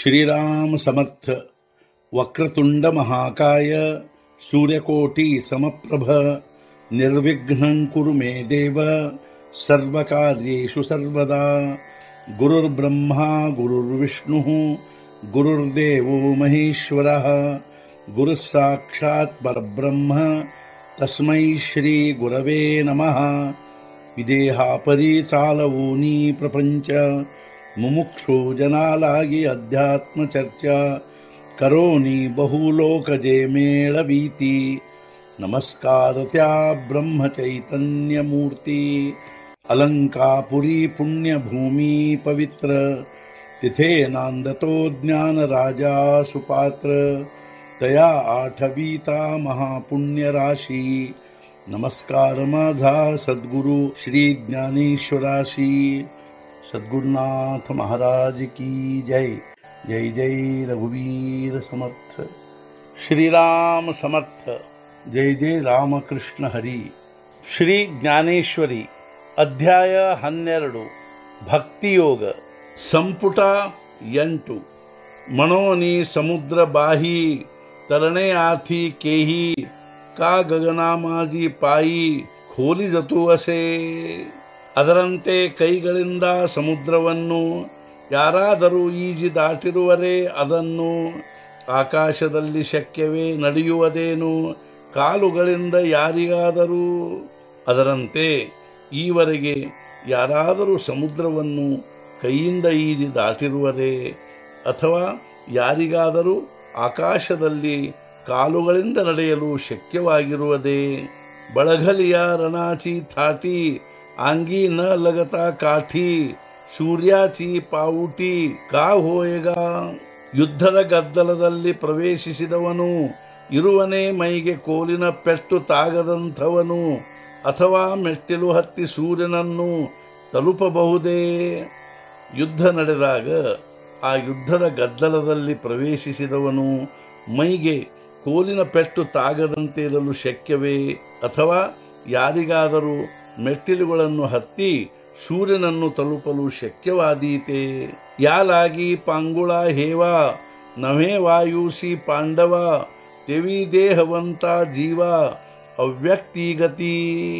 श्रीराम समर्थ वक्रतुंड महाकाय सूर्यकोटि समप्रभ निर्विघ्नं कुरु मे देव सर्वकार्येषु सर्वदा गुरुर्ब्रह्मा गुरुर्विष्णुः गुरुर्देवो महेश्वरः गुरुः साक्षात् परब्रह्म तस्मै श्रीगुरवे नमः ವಿದೇಹಾಪರಿ ಚಾಲವೂನಿ ಪ್ರಪಂಚ ಮುಮುಕ್ಷು ಜನಾಲಾಗಿ ಅಧ್ಯಾತ್ಮ ಚರ್ಚಾ ಕರೋನಿ ಬಹುಲೋಕಜೆ ಮೇಳವೀತಿ ನಮಸ್ಕಾರತ್ಯಾ ಬ್ರಹ್ಮ ಚೈತನ್ಯ ಮೂರ್ತಿ ಅಲಂಕಾಪುರಿ ಪುಣ್ಯ ಭೂಮಿ ಪವಿತ್ರ तिथे नांदतो ज्ञान राजा सुपात्र तया आठवीता महापुण्य राशी नमस्कार माझा सद्गुरु श्री ज्ञानेश्वराशी सद्गुरुनाथ महाराज की जय जय जय रघुवीर समर्थ श्रीराम समर्थ जय जय ರಾಮಕೃಷ್ಣ ಹರಿ ಶ್ರೀ ಜ್ಞಾನೇಶ್ವರಿ ಅಧ್ಯಾಯ ಹನ್ನೆರಡು ಭಕ್ತಿಯೋಗ ಸಂಪುಟ ಎಂಟು ಮನೋನಿ ಸಮುದ್ರ ಬಾಹಿ ತರಣೆ ಆಥಿ ಕೇಹಿ ಕಾ ಗಗನಾಮಾಜಿ ಪಾಯಿ ಖೋಲಿ ಜತು ಅಸೆ ಅದರಂತೆ ಕೈಗಳಿಂದ ಸಮುದ್ರವನ್ನು ಯಾರಾದರೂ ಈಜಿ ದಾಟಿರುವರೆ ಅದನ್ನು ಆಕಾಶದಲ್ಲಿ ಶಕ್ಯವೇ ನಡೆಯುವುದೇನು ಕಾಲುಗಳಿಂದ ಯಾರಿಗಾದರೂ ಅದರಂತೆ ಈವರೆಗೆ ಯಾರಾದರೂ ಸಮುದ್ರವನ್ನು ಕೈಯಿಂದ ಈಜಿ ದಾಟಿರುವರೆ ಅಥವಾ ಯಾರಿಗಾದರೂ ಆಕಾಶದಲ್ಲಿ ಕಾಲುಗಳಿಂದ ನಡೆಯಲು ಶಕ್ಯವಾಗಿರುವುದೇ ಬಳಗಲಿಯ ರಣಾಚಿ ಥಾಟಿ ಆಂಗಿ ನ ಲಗತಾ ಕಾಠಿ ಸೂರ್ಯಾಚಿ ಪಾವುಟಿ ಕಾ ಹೋಯಗ ಯುದ್ಧದ ಗದ್ದಲದಲ್ಲಿ ಪ್ರವೇಶಿಸಿದವನು ಇರುವನೇ ಮೈಗೆ ಕೋಲಿನ ಪೆಟ್ಟು ತಾಗದಂಥವನು ಅಥವಾ ಮೆಟ್ಟಿಲು ಹತ್ತಿ ಸೂರ್ಯನನ್ನು ತಲುಪಬಹುದೇ ಯುದ್ಧ ನಡೆದಾಗ ಆ ಯುದ್ಧದ ಗದ್ದಲದಲ್ಲಿ ಪ್ರವೇಶಿಸಿದವನು ಮೈಗೆ ಕೋಲಿನ ಪೆಟ್ಟು ತಾಗದಂತೆ ಇರಲು ಶಕ್ಯವೇ ಅಥವಾ ಯಾರಿಗಾದರೂ ಮೆಟ್ಟಿಲುಗಳನ್ನು ಹತ್ತಿ ಸೂರ್ಯನನ್ನು ತಲುಪಲು ಶಕ್ಯವಾದೀತೆ ಯಾಲಾಗಿ ಪಾಂಗುಳ ಹೇವ ನವೇ ವಾಯುಸಿ ಪಾಂಡವ ತೆವಿ ದೇಹವಂತ ಜೀವ ಅವ್ಯಕ್ತಿಗತಿ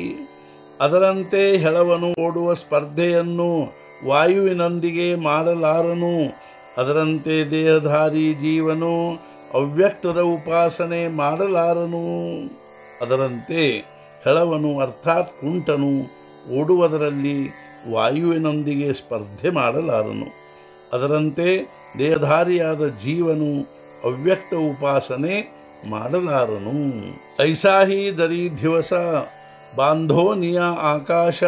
ಅದರಂತೆ ಹೆಳವನು ಓಡುವ ಸ್ಪರ್ಧೆಯನ್ನು ವಾಯುವಿನೊಂದಿಗೆ ಮಾಡಲಾರನು ಅದರಂತೆ ದೇಹಧಾರಿ ಜೀವನು ಅವ್ಯಕ್ತದ ಉಪಾಸನೆ ಮಾಡಲಾರನು ಅದರಂತೆ ಹೆಳವನು ಅರ್ಥಾತ್ ಕುಂಟನು ಓಡುವುದರಲ್ಲಿ ವಾಯುವಿನೊಂದಿಗೆ ಸ್ಪರ್ಧೆ ಮಾಡಲಾರನು ಅದರಂತೆ ದೇಹಧಾರಿಯಾದ ಜೀವನು ಅವ್ಯಕ್ತ ಉಪಾಸನೆ ಮಾಡಲಾರನು ಐಸಾಹಿ ದರಿ ದಿವಸ ಬಾಂಧೋನಿಯ ಆಕಾಶ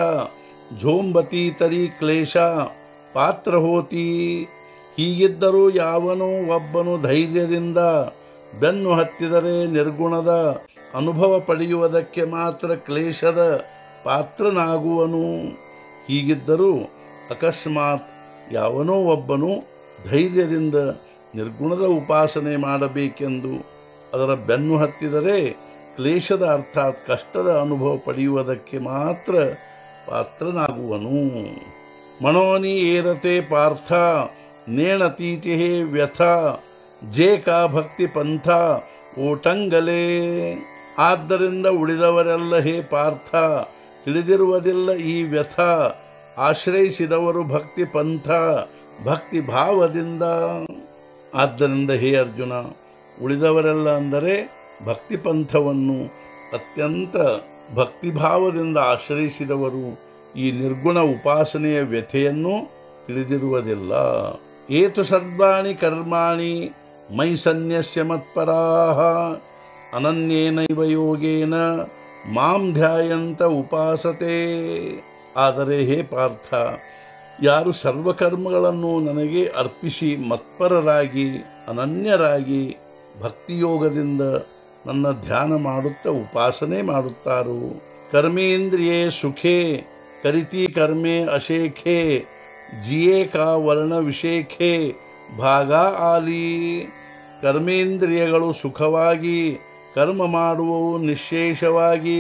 ಝೋಂಬತಿ ತರಿ ಕ್ಲೇಶ ಪಾತ್ರ ಹೋತಿ ಹೀಗಿದ್ದರೂ ಯಾವನೋ ಒಬ್ಬನು ಧೈರ್ಯದಿಂದ ಬೆನ್ನು ಹತ್ತಿದರೆ ನಿರ್ಗುಣದ ಅನುಭವ ಪಡೆಯುವುದಕ್ಕೆ ಮಾತ್ರ ಕ್ಲೇಶದ ಪಾತ್ರನಾಗುವನು ಹೀಗಿದ್ದರೂ ಅಕಸ್ಮಾತ್ ಯಾವನೋ ಒಬ್ಬನು ಧೈರ್ಯದಿಂದ ನಿರ್ಗುಣದ ಉಪಾಸನೆ ಮಾಡಬೇಕೆಂದು ಅದರ ಬೆನ್ನು ಹತ್ತಿದರೆ ಕ್ಲೇಶದ ಅರ್ಥಾತ್ ಕಷ್ಟದ ಅನುಭವ ಪಡೆಯುವುದಕ್ಕೆ ಮಾತ್ರ ಪಾತ್ರನಾಗುವನು ಮನೋನಿ ಏರತೆ ಪಾರ್ಥ ನೇಣತೀಚೆ ವ್ಯಥ ಜೇ ಕಾ ಭಕ್ತಿ ಪಂಥ ಓಟಂಗಲೇ ಆದ್ದರಿಂದ ಉಳಿದವರೆಲ್ಲ ಹೇ ಪಾರ್ಥ ತಿಳಿದಿರುವುದಿಲ್ಲ ಈ ವ್ಯಥ ಆಶ್ರಯಿಸಿದವರು ಭಕ್ತಿ ಪಂಥ ಭಕ್ತಿ ಭಾವದಿಂದ ಆದ್ದರಿಂದ ಹೇ ಅರ್ಜುನ ಉಳಿದವರೆಲ್ಲ ಅಂದರೆ ಭಕ್ತಿ ಪಂಥವನ್ನು ಅತ್ಯಂತ ಭಕ್ತಿಭಾವದಿಂದ ಆಶ್ರಯಿಸಿದವರು ಈ ನಿರ್ಗುಣ ಉಪಾಸನೆಯ ವ್ಯಥೆಯನ್ನು ತಿಳಿದಿರುವುದಿಲ್ಲ ಏತು ಸರ್ವಾಣಿ ಕರ್ಮಾಣಿ ಮೈ ಸನ್ಯಸ್ಯ ಮತ್ಪರಾಹ ಅನನ್ಯೇನೈವ ಯೋಗೇನ ಮಾಂ ಧ್ಯಾಯಂತ ಉಪಾಸತೆ ಆದರೆ ಹೇ ಪಾರ್ಥ ಯಾರು ಸರ್ವಕರ್ಮಗಳನ್ನು ನನಗೆ ಅರ್ಪಿಸಿ ಮತ್ಪರರಾಗಿ ಅನನ್ಯರಾಗಿ ಭಕ್ತಿಯೋಗದಿಂದ ನನ್ನ ಧ್ಯಾನ ಮಾಡುತ್ತಾ ಉಪಾಸನೆ ಮಾಡುತ್ತಾರೋ ಕರ್ಮೇಂದ್ರಿಯೇ ಸುಖೇ ಕರಿತಿ ಕರ್ಮೆ ಅಶೇಖೆ ಜಿಯೇ ಕಾ ವರ್ಣ ವಿಶೇಖೆ ಭಾಗ ಆಲಿ ಕರ್ಮೇಂದ್ರಿಯಗಳು ಸುಖವಾಗಿ ಕರ್ಮ ಮಾಡುವವು ನಿಶೇಷವಾಗಿ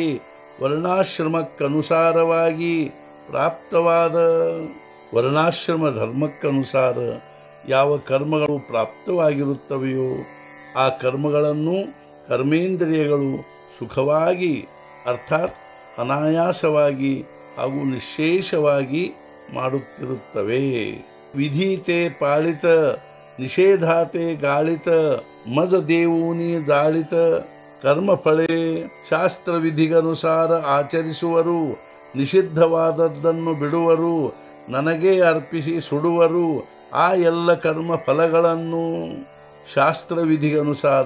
ವರ್ಣಾಶ್ರಮಕ್ಕನುಸಾರವಾಗಿ ಪ್ರಾಪ್ತವಾದ ವರ್ಣಾಶ್ರಮ ಧರ್ಮಕ್ಕನುಸಾರ ಯಾವ ಕರ್ಮಗಳು ಪ್ರಾಪ್ತವಾಗಿರುತ್ತವೆಯೋ ಆ ಕರ್ಮಗಳನ್ನು ಕರ್ಮೇಂದ್ರಿಯಗಳು ಸುಖವಾಗಿ ಅರ್ಥಾತ್ ಅನಾಯಾಸವಾಗಿ ಹಾಗೂ ನಿಶೇಷವಾಗಿ ಮಾಡುತ್ತಿರುತ್ತವೆ ವಿಧೀತೆ ಪಾಳಿತ ನಿಷೇಧಾತೆ ಗಾಳಿತ ಮದ ದೇವೂನಿ ದಾಳಿತ ಕರ್ಮಫಳೆ ಶಾಸ್ತ್ರ ವಿಧಿಗನುಸಾರ ಆಚರಿಸುವರು ನಿಷಿದ್ಧವಾದದ್ದನ್ನು ಬಿಡುವರು ನನಗೇ ಅರ್ಪಿಸಿ ಸುಡುವರು ಆ ಎಲ್ಲ ಕರ್ಮ ಫಲಗಳನ್ನು ಶಾಸ್ತ್ರ ವಿಧಿಗನುಸಾರ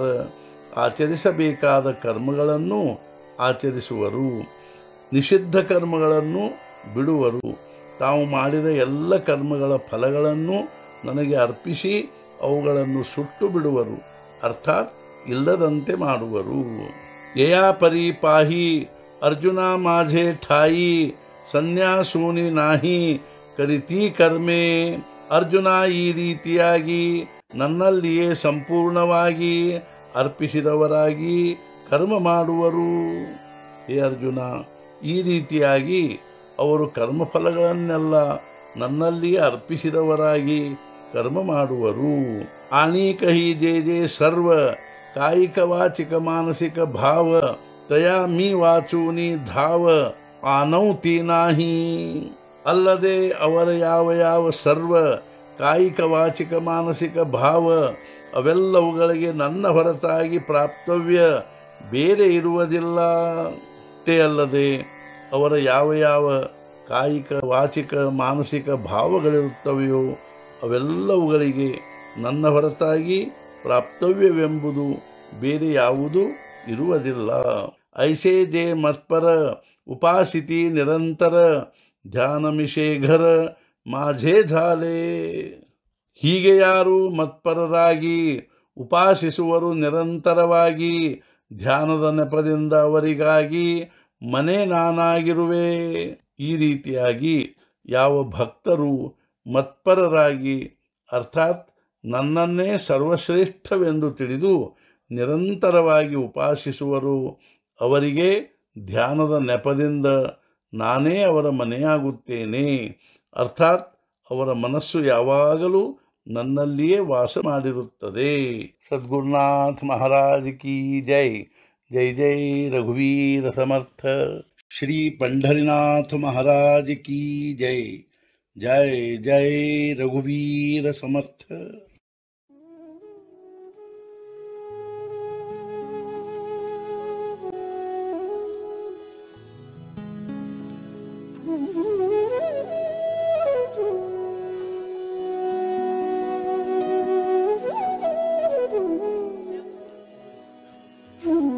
ಆಚರಿಸಬೇಕಾದ ಕರ್ಮಗಳನ್ನು ಆಚರಿಸುವರು ನಿಷಿದ್ಧ ಕರ್ಮಗಳನ್ನು ಬಿಡುವರು ತಾವು ಮಾಡಿದ ಎಲ್ಲ ಕರ್ಮಗಳ ಫಲಗಳನ್ನು ನನಗೆ ಅರ್ಪಿಸಿ ಅವುಗಳನ್ನು ಸುಟ್ಟು ಬಿಡುವರು ಅರ್ಥಾತ್ ಇಲ್ಲದಂತೆ ಮಾಡುವರು ಯಯಾ ಪರಿ ಪಾಹಿ ಅರ್ಜುನ ಮಾಝೆ ಠಾಯಿ ಸನ್ಯಾಸೂನಿ ನಾಹಿ ಕರಿತೀ ಕರ್ಮೆ ಅರ್ಜುನ ಈ ರೀತಿಯಾಗಿ ನನ್ನಲ್ಲಿಯೇ ಸಂಪೂರ್ಣವಾಗಿ ಅರ್ಪಿಸಿದವರಾಗಿ ಕರ್ಮ ಮಾಡುವರು ಹೇ ಅರ್ಜುನ ಈ ರೀತಿಯಾಗಿ ಅವರು ಕರ್ಮಫಲಗಳನ್ನೆಲ್ಲ ನನ್ನಲ್ಲಿಯೇ ಅರ್ಪಿಸಿದವರಾಗಿ ಕರ್ಮ ಮಾಡುವರು ಆಣೀಕಹಿ ಜೇ ಜೇ ಸರ್ವ ಕಾಯಿಕ ವಾಚಿಕ ಮಾನಸಿಕ ಭಾವ ತಯಾ ಮೀ ವಾಚೂನಿ ಧಾವ ಆನೌತಿ ನಾಹಿ ಅಲ್ಲದೆ ಅವರ ಯಾವ ಯಾವ ಸರ್ವ ಕಾಯಿಕ ವಾಚಿಕ ಮಾನಸಿಕ ಭಾವ ಅವೆಲ್ಲವುಗಳಿಗೆ ನನ್ನ ಹೊರತಾಗಿ ಪ್ರಾಪ್ತವ್ಯ ಬೇರೆ ಇರುವುದಿಲ್ಲ ಅಷ್ಟೇ ಅಲ್ಲದೆ ಅವರ ಯಾವ ಯಾವ ಕಾಯಿಕ ವಾಚಿಕ ಮಾನಸಿಕ ಭಾವಗಳಿರುತ್ತವೆಯೋ ಅವೆಲ್ಲವುಗಳಿಗೆ ನನ್ನ ಹೊರತಾಗಿ ಪ್ರಾಪ್ತವ್ಯವೆಂಬುದು ಬೇರೆ ಯಾವುದೂ ಇರುವುದಿಲ್ಲ ಐಸೇ ಜೇ ಮತ್ಪರ ಉಪಾಸಿತಿ ನಿರಂತರ ಧ್ಯಾನಮಿಷೇಘರ ಮಾಝೇ ಝಾಲೆ ಹೀಗೆ ಯಾರು ಮತ್ಪರರಾಗಿ ಉಪಾಸಿಸುವರು ನಿರಂತರವಾಗಿ ಧ್ಯಾನದ ನೆಪದಿಂದ ಅವರಿಗಾಗಿ ಮನೆ ನಾನಾಗಿರುವೆ ಈ ರೀತಿಯಾಗಿ ಯಾವ ಭಕ್ತರು ಮತ್ಪರರಾಗಿ ಅರ್ಥಾತ್ ನನ್ನನ್ನೇ ಸರ್ವಶ್ರೇಷ್ಠವೆಂದು ತಿಳಿದು ನಿರಂತರವಾಗಿ ಉಪಾಸಿಸುವರು ಅವರಿಗೆ ಧ್ಯಾನದ ನೆಪದಿಂದ ನಾನೇ ಅವರ ಮನೆಯಾಗುತ್ತೇನೆ ಅರ್ಥಾತ್ ಅವರ ಮನಸ್ಸು ಯಾವಾಗಲೂ ನನ್ನಲ್ಲಿಯೇ ವಾಸ ಮಾಡಿರುತ್ತದೆ ಸದ್ಗುರುನಾಥ ಮಹಾರಾಜ್ ಕಿ ಜೈ ಜೈ ಜೈ ರಘುವೀರ ಸಮರ್ಥ ಶ್ರೀ ಪಂಢರಿನಾಥ ಮಹಾರಾಜ್ ಕಿ ಜೈ ಜೈ ಜೈ ರಘುವೀರ ಸಮರ್ಥ Mm-hmm.